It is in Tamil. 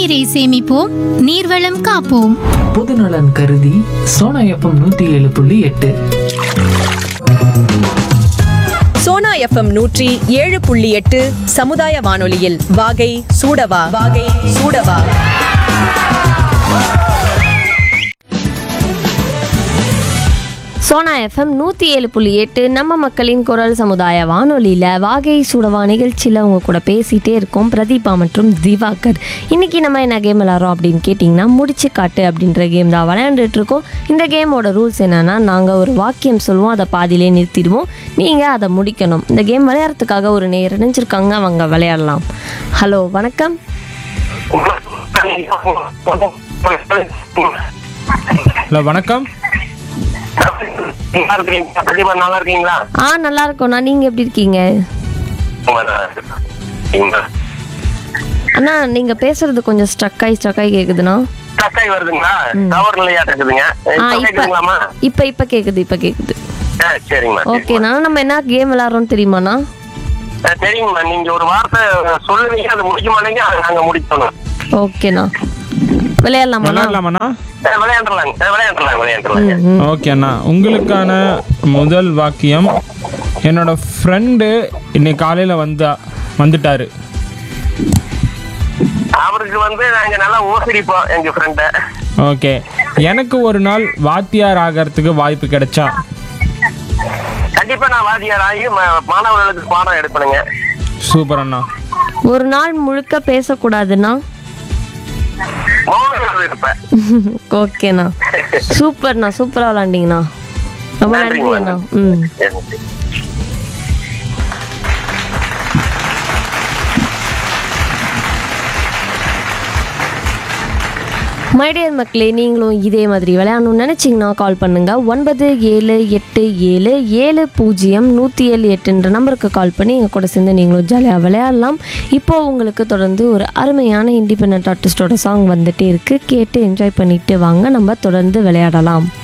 நீரை சேமிப்போம் நீர்வளம் காப்போம் பொதுநலன் கருதி சோனா எஃப்எம் நூத்தி ஏழு புள்ளி எட்டு சோனா எஃப்எம் நூற்றி ஏழு புள்ளி எட்டு சமுதாய வானொலியில் வாகை சூடவா வாகை சூடவா சோனா எஃப்எம் நூற்றி ஏழு புள்ளி எட்டு நம்ம மக்களின் குரல் சமுதாய வானொலியில் வாகை சுடவா நிகழ்ச்சியில் அவங்க கூட பேசிகிட்டே இருக்கோம் பிரதீபா மற்றும் திவாகர் இன்றைக்கி நம்ம என்ன கேம் விளாட்றோம் அப்படின்னு கேட்டிங்கன்னா முடிச்சு காட்டு அப்படின்ற கேம் தான் விளையாண்டுட்டு இருக்கோம் இந்த கேமோட ரூல்ஸ் என்னென்னா நாங்கள் ஒரு வாக்கியம் சொல்லுவோம் அதை பாதியிலே நிறுத்திடுவோம் நீங்கள் அதை முடிக்கணும் இந்த கேம் விளையாடுறதுக்காக ஒரு நேர் இணைஞ்சிருக்காங்க அவங்க விளையாடலாம் ஹலோ வணக்கம் ஹலோ வணக்கம் நல்லா இருக்கீங்களா பிரதீபா நல்லா இருக்கீங்களா ஆ நல்லா இருக்கோண்ணா நீங்கள் எப்படி இருக்கீங்க ரொம்ப நல்லா இருக்கீங்களா அண்ணா நீங்கள் பேசுறது கொஞ்சம் ஸ்ட்ரக் ஆகி ஸ்ட்ரக் ஆகி கேட்குதுண்ணா தக்காய் வருதுங்களா டவர் நிலையா இருக்குதுங்க ஆ இப்ப இப்போ கேக்குதுங்களாமா இப்போ இப்போ கேட்குது இப்போ கேட்குது ஆ, சரிங்கம்மா ஓகேண்ணா நம்ம என்ன கேம் விளாட்றோம் தெரியுமாண்ணா ஆ, சரிங்கம்மா நீங்க ஒரு வார்த்தை சொல்லுவீங்க அது முடிக்க மாட்டீங்க அதை நாங்க முடிக்கணும் ஓகேண்ணா விளையாடலாமாண்ணா விளையாடலாமாண்ணா ஆ, விளையாண்டுலாங்க ஆ, விளையாண்டுலாங்க விளையாண்டுலாங்க ம் ஓகே அண்ணா உங்களுக்கான முதல் வாக்கியம் என்னோட ஃப்ரெண்டு இன்னைக்கு காலையில் வந்தா வந்துட்டாரு அவருக்கு வந்து நாங்க நல்லா ஊசரிப்போம் எங்க ஃப்ரெண்ட ஓகே எனக்கு ஒரு நாள் வாத்தியார் ஆகிறதுக்கு வாய்ப்பு கிடைச்சா கண்டிப்பா நான் வாத்தியார் ஆகி ம- மாணவர்களுக்கு பாடம் எடுப்பேனுங்க சூப்பர் அண்ணா ஒரு நாள் முழுக்க பேசக்கூடாதுண்ணா மௌனம் இருப்பேன் ஓகேண்ணா சூப்பர்ண்ணா சூப்பராக விளாண்டிங்கண்ணா ரொம்ப நன்றி நன்றிங்கம்மா. அண்ணா ம் மைடியர் மக்களே நீங்களும் இதே மாதிரி விளையாடணும்னு நினச்சிங்கன்னா கால் பண்ணுங்கள் ஒன்பது ஏழு எட்டு ஏழு ஏழு பூஜ்ஜியம் நூற்றி ஏழு எட்டுன்ற நம்பருக்கு கால் பண்ணி எங்கள் கூட சேர்ந்து நீங்களும் ஜாலியாக விளையாடலாம் இப்போது உங்களுக்கு தொடர்ந்து ஒரு அருமையான இண்டிபெண்ட் ஆர்டிஸ்டோட சாங் வந்துட்டே இருக்குது கேட்டு என்ஜாய் பண்ணிட்டு வாங்க நம்ம தொடர்ந்து விளையாடலாம்